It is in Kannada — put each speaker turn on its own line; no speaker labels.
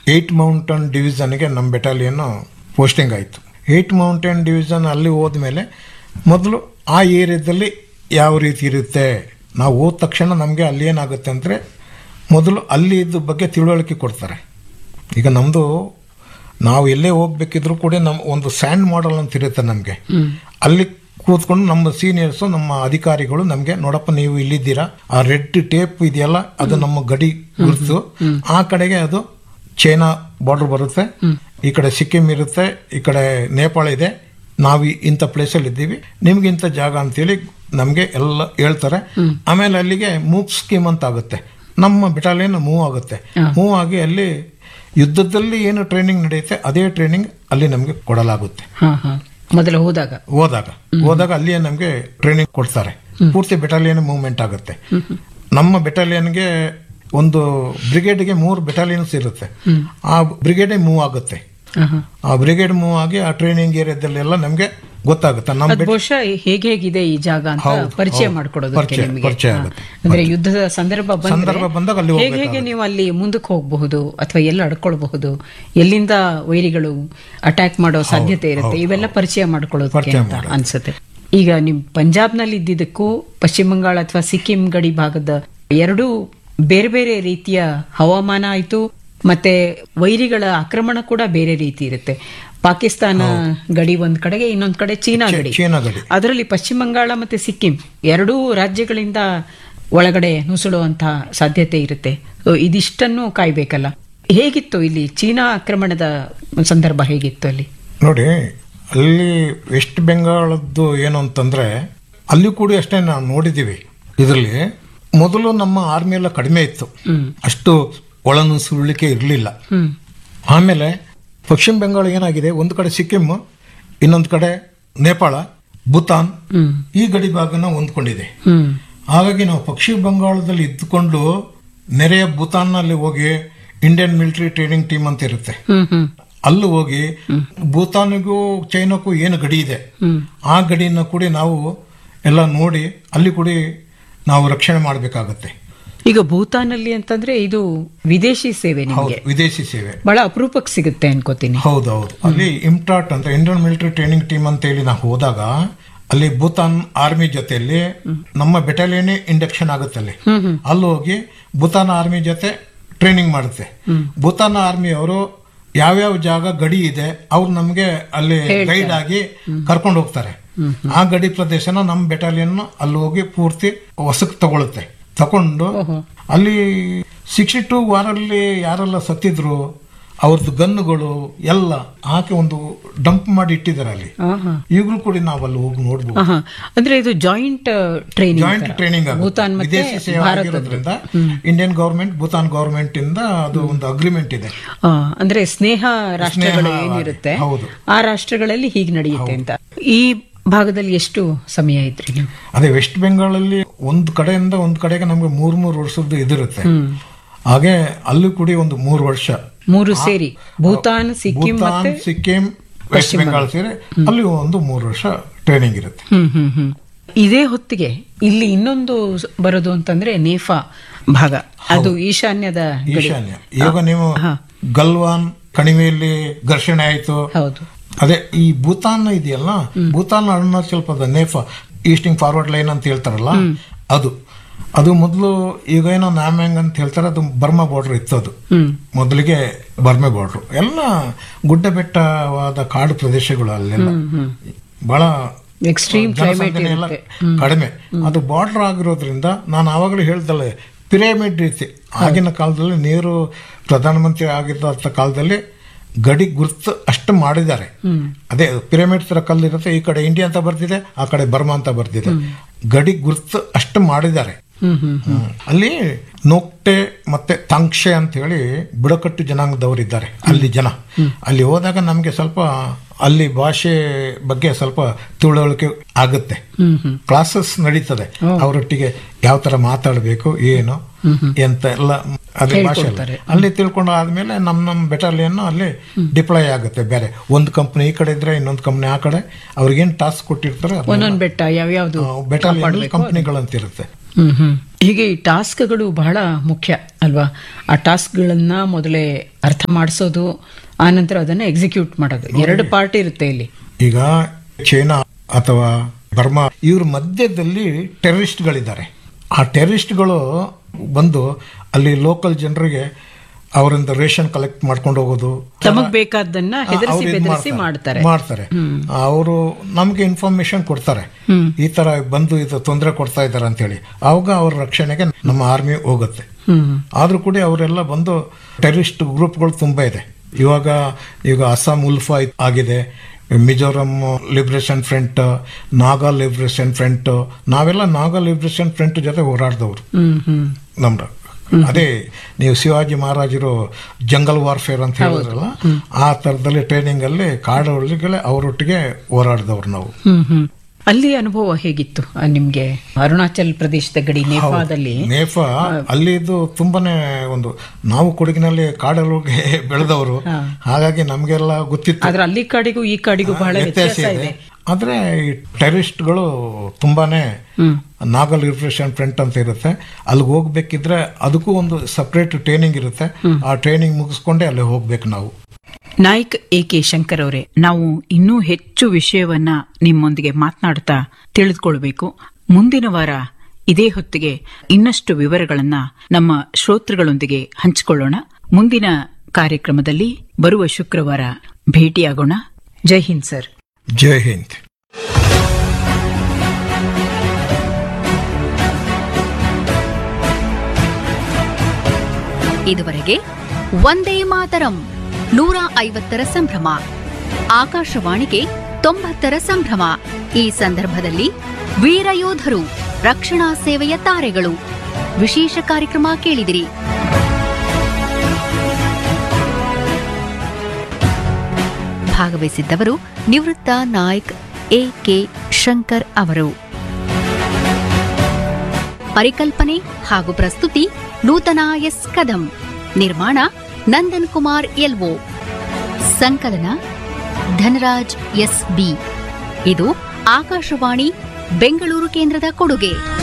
ಏಟ್ ಮೌಂಟನ್ ಡಿವಿಷನ್ಗೆ ನಮ್ಮ ಬೆಟಾಲಿಯನ್ ಪೋಸ್ಟಿಂಗ್ ಆಯಿತು ಏಟ್ ಮೌಂಟೇನ್ ಡಿವಿಷನ್ ಅಲ್ಲಿ ಹೋದ್ಮೇಲೆ ಮೊದಲು ಆ ಏರಿಯಾದಲ್ಲಿ ಯಾವ ರೀತಿ ಇರುತ್ತೆ ನಾವು ಹೋದ ತಕ್ಷಣ ನಮಗೆ ಅಲ್ಲಿ ಏನಾಗುತ್ತೆ ಅಂದರೆ ಮೊದಲು ಅಲ್ಲಿ ಇದ್ರ ಬಗ್ಗೆ ತಿಳುವಳಿಕೆ ಕೊಡ್ತಾರೆ ಈಗ ನಮ್ಮದು ನಾವು ಎಲ್ಲೇ ಹೋಗ್ಬೇಕಿದ್ರು ಕೂಡ ನಮ್ಮ ಒಂದು ಸ್ಯಾಂಡ್ ಮಾಡೆಲ್ ಅಂತ ಇರುತ್ತೆ ನಮಗೆ ಅಲ್ಲಿ ಕೂತ್ಕೊಂಡು ನಮ್ಮ ಸೀನಿಯರ್ಸು ನಮ್ಮ ಅಧಿಕಾರಿಗಳು ನಮಗೆ ನೋಡಪ್ಪ ನೀವು ಇಲ್ಲಿದ್ದೀರಾ ಆ ರೆಡ್ ಟೇಪ್ ಇದೆಯಲ್ಲ ಅದು ನಮ್ಮ ಗಡಿ ಗುರುತು ಆ ಕಡೆಗೆ ಅದು ಚೈನಾ ಬಾರ್ಡರ್ ಬರುತ್ತೆ ಈ ಕಡೆ ಸಿಕ್ಕಿಂ ಇರುತ್ತೆ ಈ ಕಡೆ ನೇಪಾಳ ಇದೆ ನಾವು ಈ- ಇಂಥ ಪ್ಲೇಸಲ್ಲಿ ಇದ್ದೀವಿ ನಿಮ್ಗೆ ಇಂಥ ಜಾಗ ಅಂತೇಳಿ ನಮಗೆ ಎಲ್ಲ ಹೇಳ್ತಾರೆ ಆಮೇಲೆ ಅಲ್ಲಿಗೆ ಮೂವ್ ಸ್ಕೀಮ್ ಅಂತ ಆಗುತ್ತೆ ನಮ್ಮ ಬೆಟಾಲಿಯನ್ ಮೂವ್ ಆಗುತ್ತೆ ಮೂವ್ ಆಗಿ ಅಲ್ಲಿ ಯುದ್ಧದಲ್ಲಿ ಏನು ಟ್ರೈನಿಂಗ್ ನಡೆಯುತ್ತೆ ಅದೇ ಟ್ರೈನಿಂಗ್ ಅಲ್ಲಿ ನಮಗೆ ಕೊಡಲಾಗುತ್ತೆ
ಹಾ ಹಾ ಮೊದಲು ಹೋದಾಗ
ಹೋದಾಗ ಹೋದಾಗ ಅಲ್ಲಿಯೇ ನಮಗೆ ಟ್ರೈನಿಂಗ್ ಕೊಡ್ತಾರೆ ಪೂರ್ತಿ ಬೆಟಾಲಿಯನ್ ಮೂವ್ಮೆಂಟ್ ಆಗುತ್ತೆ ನಮ್ಮ ಬೆಟಾಲಿಯನ್ಗೆ ಒಂದು ಬ್ರಿಗೇಡ್ಗೆ ಮೂರು ಬೆಟಾಲಿಯನ್ಸ್ ಇರುತ್ತೆ ಆ ಬ್ರಿಗೇಡೇ ಮೂವ್ ಆಗುತ್ತೆ
ಹಾ, ಹಾ.
ಆ ಬ್ರಿಗೇಡ್ ಮೂವ್ ಆಗಿ ಆ ಟ್ರೈನಿಂಗ್ ಏರಿಯಾದಲ್ಲೆಲ್ಲ ನಮಗೆ ಗೊತ್ತಾಗುತ್ತೆ ನಮ್ಮ
ಅದ್ ಬಹುಶಃ ಹೇಗೆ ಹೇಗಿದೆ ಈ ಜಾಗ ಅಂತ
ಹೌದು,
ಪರಿಚಯ
ಹೌದು.
ಮಾಡ್ಕೊಡೋದಕ್ಕೆ
ಪರಿಚಯ-
ನಿಮಗೆ
ಪರಿಚಯ
ಹಾ.
ಆಗುತ್ತೆ.
ಅಂದ್ರೆ ಯುದ್ಧದ ಸಂದರ್ಭ ಬಂದ್ರೆ
ಸಂದರ್ಭ ಬಂದಾಗ ಅಲ್ಲಿ
ಹೇಗೆ ಹೇಗೆ ನೀವು ಅಲ್ಲಿ ಮುಂದಕ್ಕೆ ಹೋಗಬಹುದು ಅಥವಾ ಎಲ್ಲಿ ಅಡ್ಕೊಳ್ಬಹುದು ಎಲ್ಲಿಂದ ವೈರಿಗಳು ಅಟ್ಯಾಕ್ ಮಾಡೋ ಸಾಧ್ಯತೆ ಇರುತ್ತೆ ಇವೆಲ್ಲ ಪರಿಚಯ ಮಾಡ್ಕೊಳ್ಳೋದಕ್ಕೆ
ಪರಿಚಯ
ಅಂತ
ಮಾಡೋದು.
ಅನ್ಸುತ್ತೆ ಈಗ ನಿಮ್ ಪಂಜಾಬ್ನಲ್ಲಿ ಇದ್ದಿದ್ದಕ್ಕೂ ಪಶ್ಚಿಮ ಬಂಗಾಳ ಅಥವಾ ಸಿಕ್ಕಿಂ ಗಡಿ ಭಾಗದ ಎರಡೂ ಬೇರೆ ಬೇರೆ ರೀತಿಯ ಹವಾಮಾನ ಆಯ್ತು ಮತ್ತೆ ವೈರಿಗಳ ಆಕ್ರಮಣ ಕೂಡ ಬೇರೆ ರೀತಿ ಇರುತ್ತೆ ಪಾಕಿಸ್ತಾನ ಗಡಿ ಒಂದ್ ಕಡೆಗೆ ಇನ್ನೊಂದ್ ಕಡೆ ಚೀನಾ ಗಡಿ
ಚೀನಾ ಗಡಿ
ಅದರಲ್ಲಿ ಪಶ್ಚಿಮ ಬಂಗಾಳ ಮತ್ತೆ ಸಿಕ್ಕಿಂ ಎರಡೂ ರಾಜ್ಯಗಳಿಂದ ಒಳಗಡೆ ನುಸುಳುವಂತ ಸಾಧ್ಯತೆ ಇರುತ್ತೆ ಸೊ ಇದಿಷ್ಟನ್ನು ಕಾಯ್ಬೇಕಲ್ಲ ಹೇಗಿತ್ತು ಇಲ್ಲಿ ಚೀನಾ ಆಕ್ರಮಣದ ಸಂದರ್ಭ ಹೇಗಿತ್ತು ಅಲ್ಲಿ
ನೋಡಿ ಅಲ್ಲಿ ವೆಸ್ಟ್ ಬೆಂಗಾಳದ್ದು ಏನು ಅಂತಂದ್ರೆ ಅಲ್ಲಿ ಕೂಡ ಅಷ್ಟೇ ನಾವು ನೋಡಿದ್ದೀವಿ ಇದರಲ್ಲಿ ಮೊದಲು ನಮ್ಮ ಆರ್ಮಿ ಎಲ್ಲ ಕಡಿಮೆ ಇತ್ತು ಅಷ್ಟು ಒಳನುಸುಳಿಕೆ ಇರಲಿಲ್ಲ
ಹ್ಮ್
ಆಮೇಲೆ ಪಶ್ಚಿಮ ಬೆಂಗಾಳ ಏನಾಗಿದೆ ಒಂದು ಕಡೆ ಸಿಕ್ಕಿಂ ಇನ್ನೊಂದು ಕಡೆ ನೇಪಾಳ ಭೂತಾನ್
ಹ್ಮ್
ಈ ಗಡಿ ಭಾಗನ ಹೊಂದ್ಕೊಂಡಿದೆ
ಹ್ಮ್
ಹಾಗಾಗಿ ನಾವು ಪಶ್ಚಿಮ ಬಂಗಾಳದಲ್ಲಿ ಇದ್ದುಕೊಂಡು ನೆರೆಯ ಭೂತಾನ್ನಲ್ಲಿ ಹೋಗಿ ಇಂಡಿಯನ್ ಮಿಲಿಟರಿ ಟ್ರೈನಿಂಗ್ ಟೀಮ್ ಅಂತ ಇರುತ್ತೆ
ಹ್ಮ್ ಹ್ಮ್
ಅಲ್ಲಿ ಹೋಗಿ ಭೂತಾನಿಗೂ ಚೈನಾಕ್ಕೂ ಏನು ಗಡಿ ಇದೆ
ಹ್ಮ್
ಆ ಗಡಿನ ಕೂಡ ನಾವು ಎಲ್ಲ ನೋಡಿ ಅಲ್ಲಿ ಕೂಡ ನಾವು ರಕ್ಷಣೆ ಮಾಡಬೇಕಾಗತ್ತೆ
ಈಗ ಭೂತಾನಲ್ಲಿ ಅಂತಂದ್ರೆ ಇದು ವಿದೇಶಿ ಸೇವೆ
ಹೌದು
ನಿಮಗೆ
ವಿದೇಶಿ ಸೇವೆ
ಬಹಳ ಅಪರೂಪಕ್ಕೆ ಸಿಗುತ್ತೆ ಅನ್ಕೋತೀನಿ
ಹೌದೌದು ಅಲ್ಲಿ ಇಮ್ಟಾಟ್ ಅಂತ ಇಂಡಿಯನ್ ಮಿಲಿಟರಿ ಟ್ರೈನಿಂಗ್ ಟೀಮ್ ಅಂತ ಹೇಳಿ ನಾವು ಹೋದಾಗ ಅಲ್ಲಿ ಭೂತಾನ್ ಆರ್ಮಿ ಜೊತೆಯಲ್ಲಿ ನಮ್ಮ ಬೆಟಾಲಿಯನ್ ಇಂಡಕ್ಷನ್ ಆಗುತ್ತೆ ಅಲ್ಲಿ ಅಲ್ಲಿ ಹೋಗಿ ಭೂತಾನ್ ಆರ್ಮಿ ಜೊತೆ ಟ್ರೈನಿಂಗ್ ಮಾಡುತ್ತೆ ಭೂತಾನ್ ಆರ್ಮಿ ಅವರು ಯಾವ್ಯಾವ ಜಾಗ ಗಡಿ ಇದೆ ಅವ್ರು ನಮಗೆ ಅಲ್ಲಿ ಗೈಡ್ ಆಗಿ ಕರ್ಕೊಂಡು ಹೋಗ್ತಾರೆ ಆ ಗಡಿ ಪ್ರದೇಶನ ನಮ್ಮ ಬೆಟಾಲಿಯನ್ ಅಲ್ಲಿ ಹೋಗಿ ಪೂರ್ತಿ ವಸಕ್ ತಗೊಳುತ್ತೆ ತಕೊಂಡು ಅಲ್ಲಿ ಸಿಕ್ಸ್ಟಿ ಟೂ ವಾರಲ್ಲಿ ಯಾರೆಲ್ಲ ಸತ್ತಿದ್ರು ಅವ್ರದ್ದು ಗನ್ನುಗಳು ಎಲ್ಲ ಹಾಕಿ ಒಂದು ಡಂಪ್ ಮಾಡಿ ಇಟ್ಟಿದ್ದಾರೆ ಅಲ್ಲಿ
ಆಹಾ.
ಈಗಲೂ ಕೂಡ ನಾವು ಅಲ್ಲಿ ಹೋಗಿ ನೋಡ್ಬೋದು
ಆಹಾ. ಅಂದ್ರೆ ಇದು joint training
joint training
Bhutan ಮತ್ತೆ
ವಿದೇಶಿ ಸೇವೆ ಆಗಿರೋದ್ರಿಂದ ಇಂಡಿಯನ್ ಗವರ್ಮೆಂಟ್ ಭೂತಾನ್ ಗವರ್ಮೆಂಟ್ ಇಂದ ಅದು ಒಂದು ಅಗ್ರಿಮೆಂಟ್ ಇದೆ
ಆ, ಅಂದ್ರೆ ಸ್ನೇಹ ರಾಷ್ಟ್ರಗಳು
ಸ್ನೇಹ
ಏನಿರುತ್ತೆ
ಹೌದು.
ಆ ರಾಷ್ಟ್ರಗಳಲ್ಲಿ ಹೀಗೆ ನಡೆಯುತ್ತೆ ಅಂತ ಈ ಭಾಗದಲ್ಲಿ ಎಷ್ಟು ಸಮಯ ಇದ್ರಿ ನೀವು
ಅದೇ ವೆಸ್ಟ್ ಬೆಂಗಾಳಲ್ಲಿ ಒಂದು ಕಡೆಯಿಂದ ಒಂದು ಕಡೆಗೆ ನಮ್ಗೆ ಮೂರ್ ಮೂರು ವರ್ಷದ್ದು ಇದಿರುತ್ತೆ ಹಾಗೆ ಅಲ್ಲೂ ಕೂಡ ಒಂದು ಮೂರು ವರ್ಷ
ಮೂರು ಸೇರಿ ಭೂತಾನ್ ಸಿಕ್ಕಿಂ
ಭೂತಾನ್
ಮತ್ತೆ
ಸಿಕ್ಕಿಂ ವೆಸ್ಟ್ ಬೆಂಗಾಲ್ ಸೇರಿ ಅಲ್ಲಿ ಒಂದು ಮೂರು ವರ್ಷ ಟ್ರೈನಿಂಗ್ ಇರುತ್ತೆ
ಹ್ಮ್ ಹ್ಮ್ ಹ್ಮ್ ಇದೇ ಹೊತ್ತಿಗೆ ಇಲ್ಲಿ ಇನ್ನೊಂದು ಸ- ಬರೋದು ಅಂತಂದ್ರೆ ನೇಫಾ ಭಾಗ ಅದು ಈಶಾನ್ಯದ ಗಡಿ
ಈಶಾನ್ಯ ಈಗ ನೀವು ಗಲ್ವಾನ್ ಕಣಿವೆಯಲ್ಲಿ ಘರ್ಷಣೆ ಆಯ್ತು
ಹೌದು
ಅದೇ ಈ ಭೂತಾನ್ ಇದೆಯಲ್ಲ ಭೂತಾನ್ ಅರುಣಾಚಲ್ ಪ್ರದೇಶ ನೇಫಾ ಈಸ್ಟಿಂಗ್ ಫಾರ್ವರ್ಡ್ ಲೈನ್ ಅಂತ ಹೇಳ್ತಾರಲ್ಲ ಅದು ಅದು ಮೊದಲು ಈಗ ಏನೋ ನಾಮ್ಯಾಂಗ್ ಅಂತ ಹೇಳ್ತಾರೆ ಅದು ಬರ್ಮಾ ಬಾರ್ಡರ್ ಇತ್ತು ಅದು
ಹ್ಮ್
ಮೊದಲಿಗೆ ಬರ್ಮೆ ಬಾರ್ಡರ್ ಎಲ್ಲ ಗುಡ್ಡ ಬೆಟ್ಟವಾದ ಕಾಡು ಪ್ರದೇಶಗಳು ಅಲ್ಲೆಲ್ಲ ಬಹಳ
ಎಕ್ಸ್ಟ್ರೀಮ್ ಕ್ಲೈಮೇಟ್
ಜನಸಂಖ್ಯೆ ಎಲ್ಲ
ಇರುತ್ತೆ
ಕಡಿಮೆ ಅದು ಬಾರ್ಡರ್ ಆಗಿರೋದ್ರಿಂದ ನಾನು ಆವಾಗಲೇ ಹೇಳ್ದಲ್ಲ ಪಿರಮಿಡ್ ರೀತಿ ಆಗಿನ ಕಾಲದಲ್ಲಿ ನೀರು ಪ್ರಧಾನಮಂತ್ರಿ ಆಗಿದ್ದ ಕಾಲದಲ್ಲಿ ಗಡಿ ಗುರ್ತು ಅಷ್ಟು ಮಾಡಿದ್ದಾರೆ ಅದೇ ಪಿರಮಿಡ್ ತರ ಕಲ್ಲಿರುತ್ತೆ ಈ ಕಡೆ ಇಂಡಿಯಾ ಅಂತ ಬರ್ತಿದೆ ಆ ಕಡೆ ಬರ್ಮಾ ಅಂತ ಬರ್ತಿದೆ ಗಡಿ ಗುರ್ತು ಅಷ್ಟು ಮಾಡಿದ್ದಾರೆ
ಹ್ಮ್ ಹ್ಮ್
ಹ್ಮ್. ಅಲ್ಲಿ ನೋಕ್ಟೆ ಮತ್ತೆ ತಾಂಕ್ಷೆ ಅಂತ ಹೇಳಿ ಬುಡಕಟ್ಟು ಜನಾಂಗದವರಿದ್ದಾರೆ ಅಲ್ಲಿ ಜನ ಅಲ್ಲಿ ಹೋದಾಗ ನಮಗೆ ಸ್ವಲ್ಪ ಅಲ್ಲಿ ಭಾಷೆ ಬಗ್ಗೆ ಸ್ವಲ್ಪ ತಿಳುವಳಿಕೆ ಆಗುತ್ತೆ
ಹ್ಮ್ ಹ್ಮ್
ಕ್ಲಾಸಸ್ ನಡೀತದೆ ಅವರೊಟ್ಟಿಗೆ ಯಾವ ತರ ಮಾತಾಡಬೇಕು ಏನು ಎಂತ ಎಲ್ಲ ಅದೇ ಭಾಷೆ ಅಲ್ಲ. ಅಲ್ಲಿ ತಿಳ್ಕೊಂಡು ಆದ್ಮೇಲೆ ನಮ್ ನಮ್ ಬೆಟಾಲಿಯನ್ ಅಲ್ಲಿ ಡಿಪ್ಲಾಯ್ ಆಗುತ್ತೆ ಬೇರೆ ಒಂದು ಕಂಪ್ನಿ ಈ ಕಡೆ ಇದ್ರೆ ಇನ್ನೊಂದು ಕಂಪ್ನಿ ಆ ಕಡೆ ಅವ್ರಿಗೇನ್ ಟಾಸ್ಕ್ ಕೊಟ್ಟಿರ್ತಾರೆ
ಒಂದೊಂದ್ ಬೆಟ್ಟ ಯಾವ್ಯಾವ್ದು
ಬೆಟಾಲಿಯನ್ ಕಂಪ್ನಿಗಳಂತ ಇರುತ್ತೆ
ಹ್ಮ್ ಹ್ಮ್ ಹೀಗೆ ಈ ಟಾಸ್ಕ್ಗಳು ಬಹಳ ಮುಖ್ಯ ಅಲ್ವಾ ಆ ಟಾಸ್ಕ್ಗಳನ್ನ ಮೊದಲೇ ಅರ್ಥ ಮಾಡಿಸೋದು ಆನಂತರ ಅದನ್ನ ಎಕ್ಸಿಕ್ಯೂಟ್ ಮಾಡೋದು ಎರಡು ಪಾರ್ಟ್ ಇರುತ್ತೆ ಇಲ್ಲಿ
ಈಗ ಚೈನಾ ಅಥವಾ ಬರ್ಮಾ ಇವ್ರ ಮಧ್ಯದಲ್ಲಿ ಟೆರರಿಸ್ಟ್ಗಳಿದ್ದಾರೆ ಆ ಟೆರರಿಸ್ಟ್ಗಳು ಬಂದು ಅಲ್ಲಿ ಲೋಕಲ್ ಜನರಿಗೆ ಅವರಿಂದ ರೇಷನ್ ಕಲೆಕ್ಟ್ ಮಾಡ್ಕೊಂಡು ಹೋಗೋದು
ತಮಗ್ ಬೇಕಾದ್ದನ್ನ ಹೆದರಿಸಿ
ಅವ್ರು ಇದ್
ಬೆದರಿಸಿ ಮಾಡ್ತಾರೆ
ಮಾಡ್ತಾರೆ ಅವರು ನಮ್ಗೆ ಇನ್ಫಾರ್ಮೇಶನ್ ಕೊಡ್ತಾರೆ ಈ ತರ ಬಂದು ಇದು ತೊಂದರೆ ಕೊಡ್ತಾ ಇದ್ದಾರೆ ಅಂತ ಹೇಳಿ ಅವಾಗ ಅವ್ರ ರಕ್ಷಣೆಗೆ ನಮ್ಮ ಆರ್ಮಿ ಹೋಗುತ್ತೆ
ಹ್ಮ್
ಆದ್ರೂ ಕೂಡ ಅವರೆಲ್ಲ ಬಂದು ಟೆರರಿಸ್ಟ್ ಗ್ರೂಪ್ಗಳು ತುಂಬಾ ಇದೆ ಇವಾಗ ಈಗ ಅಸ್ಸಾಂ ಉಲ್ಫಾ ಇದ್- ಆಗಿದೆ Mizoram liberation front Naga liberation front ನಾವೆಲ್ಲ ನಾಗಾ ಲಿಬ್ರೇಷನ್ ಫ್ರಂಟ್ ಜೊತೆ ಹೋರಾಡಿದವರು
ಹ್ಮ್ ಹ್ಮ್
ನಮ್ದು ಅದೇ ನೀವು ಶಿವಾಜಿ ಮಹಾರಾಜರು ಜಂಗಲ್ ವಾರ್ಫೇರ್ ಅಂತ ಹೇಳಿದ್ರಲ್ಲ ಆ ತರದಲ್ಲಿ ಟ್ರೈನಿಂಗ್ ಅಲ್ಲಿ ಕಾಡೊಳಗೆ ಅವರೊಟ್ಟಿಗೆ ಹೋರಾಡಿದವ್ರು ನಾವು
ಹ್ಮ್ ಹ್ಮ್ ಅಲ್ಲಿ ಅನುಭವ ಹೇಗಿತ್ತು ಆ, ನಿಮ್ಗೆ ಅರುಣಾಚಲ್ ಪ್ರದೇಶದ ಗಡಿ ನೇಪಾದಲ್ಲಿ
ನೇಫ ಅಲ್ಲಿದ್ದು ತುಂಬಾನೇ ಒಂದು ನಾವು ಕೊಡಗಿನಲ್ಲಿ ಕಾಡೊಳಗೆ ಬೆಳೆದವರು ಹಾಗಾಗಿ ನಮ್ಗೆಲ್ಲ ಗೊತ್ತಿತ್ತು
ಆದ್ರೆ ಅಲ್ಲಿ ಕಾಡಿಗೂ ಈ ಕಾಡಿಗೂ ಬಹಳ ವ್ಯತ್ಯಾಸ ಇದೆ
ಆದ್ರೆ ಈ ಟೆರರಿಸ್ಟ್ಗಳು ತುಂಬಾನೇ
ಹ್ಮ್
ನಾಗಲ್ ರಿಫ್ರೆಷನ್ ಫ್ರಂಟ್ ಅಂತ ಇರುತ್ತೆ ಅಲ್ಲಿಗೆ ಹೋಗ್ಬೇಕಿದ್ರೆ ಅದಕ್ಕೂ ಒಂದು ಸಪರೇಟ್ ಟ್ರೈನಿಂಗ್ ಇರುತ್ತೆ ಆ ಟ್ರೈನಿಂಗ್ ಮುಗಿಸ್ಕೊಂಡೆ ಅಲ್ಲಿ ಹೋಗ್ಬೇಕು ನಾವು
ನಾಯ್ಕ್ ಎ ಕೆ ಶಂಕರ್ ಅವರೇ ನಾವು ಇನ್ನೂ ಹೆಚ್ಚು ವಿಷಯವನ್ನ ನಿಮ್ಮೊಂದಿಗೆ ಮಾತನಾಡ್ತಾ ತಿಳಿದುಕೊಳ್ಬೇಕು ಮುಂದಿನ ವಾರ ಇದೇ ಹೊತ್ತಿಗೆ ಇನ್ನಷ್ಟು ವಿವರಗಳನ್ನ ನಮ್ಮ ಶ್ರೋತೃಗಳೊಂದಿಗೆ ಹಂಚಿಕೊಳ್ಳೋಣ ಮುಂದಿನ ಕಾರ್ಯಕ್ರಮದಲ್ಲಿ ಬರುವ ಶುಕ್ರವಾರ ಭೇಟಿಯಾಗೋಣ ಜೈ ಹಿಂದ್ ಸರ್
ಜೈ ಹಿಂದ್
ಇದುವರೆಗೆ ಒಂದೇ ಮಾತರಂ ನೂರ ಐವತ್ತರ ಸಂಭ್ರಮ ಆಕಾಶವಾಣಿಗೆ ತೊಂಬತ್ತರ ಸಂಭ್ರಮ ಈ ಸಂದರ್ಭದಲ್ಲಿ ವೀರಯೋಧರು ರಕ್ಷಣಾ ಸೇವೆಯ ತಾರೆಗಳು ವಿಶೇಷ ಕಾರ್ಯಕ್ರಮ ಕೇಳಿದಿರಿ ಭಾಗವಹಿಸಿದ್ದವರು ನಿವೃತ್ತ ನಾಯಕ್ ಎ ಕೆ ಶಂಕರ್ ಅವರು ಪರಿಕಲ್ಪನೆ ಹಾಗೂ ಪ್ರಸ್ತುತಿ ನೂತನ ಎಸ್ ಕದಂ ನಿರ್ಮಾಣ ನಂದನ್ ಕುಮಾರ್ ಎಲ್ಒ ಸಂಕಲನ ಧನರಾಜ್ ಎಸ್ ಬಿ ಇದು ಆಕಾಶವಾಣಿ ಬೆಂಗಳೂರು ಕೇಂದ್ರದ ಕೊಡುಗೆ